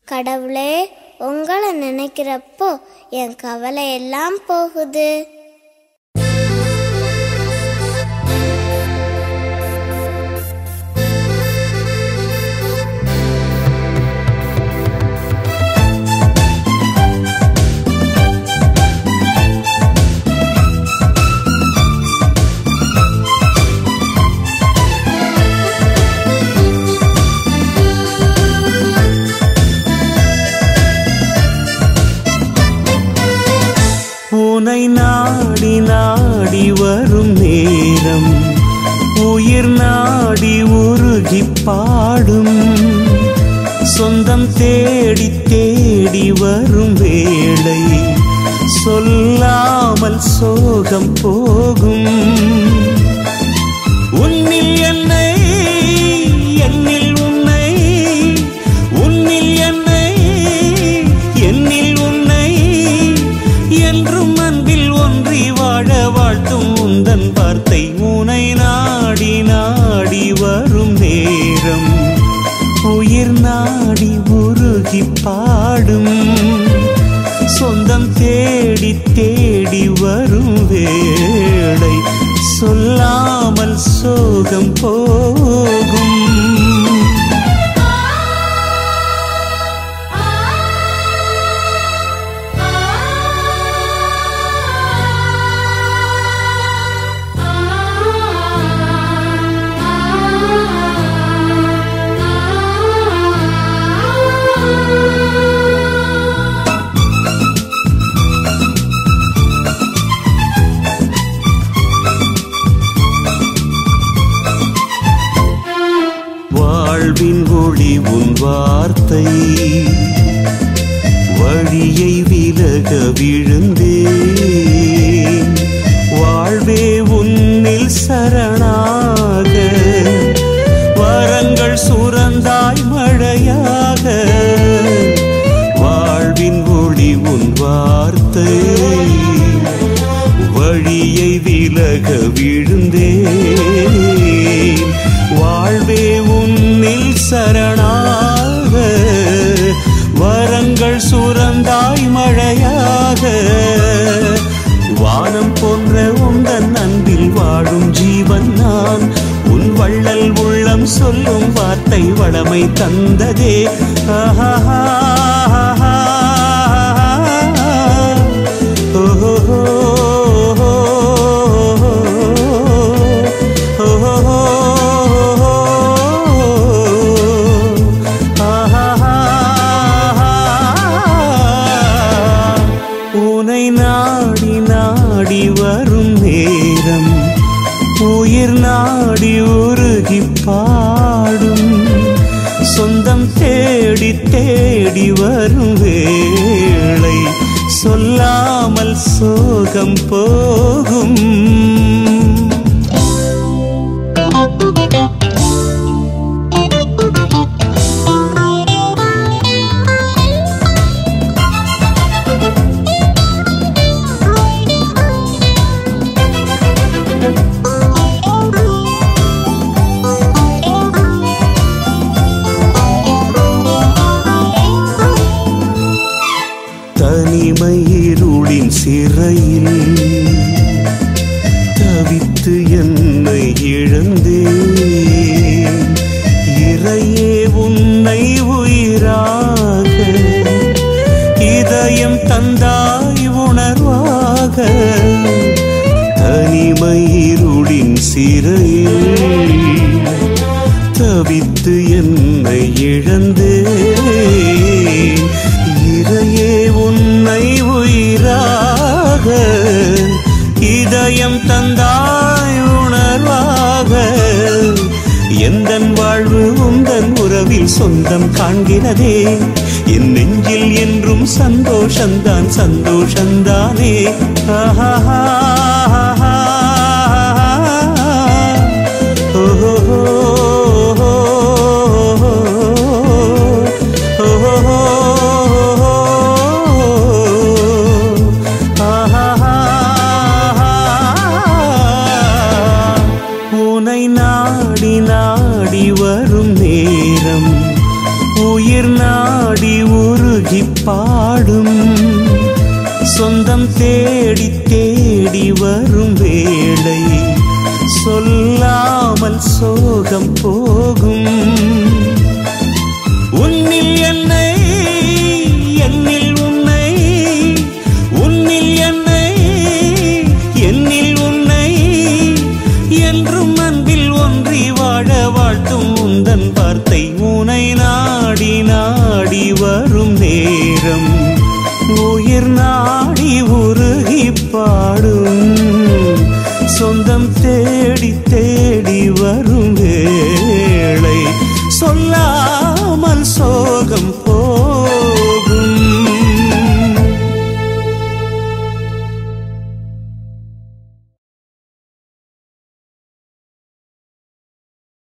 கடவுளே உங்களை நினைக்கிறப்போ என் கவலை எல்லாம் போகுது உனை நாடி நாடி வரும் நேரம் உயிர் நாடி உருகி பாடும் சொந்தம் தேடி தேடி வரும் வேளை சொல்லாமல் சோகம் போகும் உன்னில் என்னை என்னில் உன்னை உன்னில் என்னை என்னில் உன்னை என்றும் அன்பில் ஒன்றி வாழ வாழ்த்தும் உந்தன் வார்த்தை உனை நாடி நாடி வரும் நேரம் உயிர் நாடி உருகி பாடும் சொந்தம் தேடி தேடி வரும் வேளை சொல்லாமல் சோகம் போகும் வாழ்வின் ஒளி உன் வார்த்தை வழியை விலக விழுந்தேன் வாழ்வே உன்னில் சரணாக வரங்கள் சுரந்தாய் மழையாக வாழ்வின் ஒளி உன் வார்த்தை வழியை விலக விழுந்தேன் வாழ்வே உன்னில் சரணாக வரங்கள் சுரந்தாய் மழையாக வானம் போன்ற உந்தன் அன்பில் வாழும் ஜீவன் நான் உன் வள்ளல் உள்ளம் சொல்லும் வார்த்தை வளமை தந்ததே ஆஹா ஓஹோ உனை நாடி நாடி வரும் நேரம் உயிர் நாடி உருகி பாடும் சொந்தம் தேடி தேடி வரும் வேளை சொல்லாமல் சோகம் போகும் தனிமை இருளின் சிறையில் தவித்து என்னை இழந்தேன் இறையே உன்னை உயிராக இதயம் தந்தாய் உணர்வாக தனிமை இருளின் சிறையில் தவித்து என்னை இழந்தேன் இறையே உன்னை உயிராக இதயம் தந்தாய் உணர்வாக எந்தன் வாழ்வு உந்தன் உறவில் சொந்தம் காண்கிறதே என் நெஞ்சில் என்றும் சந்தோஷந்தான் சந்தோஷந்தானே ஆஹா ஓஹோ உனை நாடி நாடி வரும் நேரம் உயிர் நாடி சொல்லாமல் சோகம் போகும் உன்னில் என்னை என்னில் உன்னை உன்னில் என்னை என்னில் உன்னை என்றும் அன்பில் ஒன்றி வாழ வாழ்த்தும் உந்தன் வார்த்தை உனை நாடி நாடி வரும் நேரம் உயிர் நாடி உருகி பாடும் சொந்தம் தேடி தேடி வரும் வேளை சொல்லாமல் சோகம்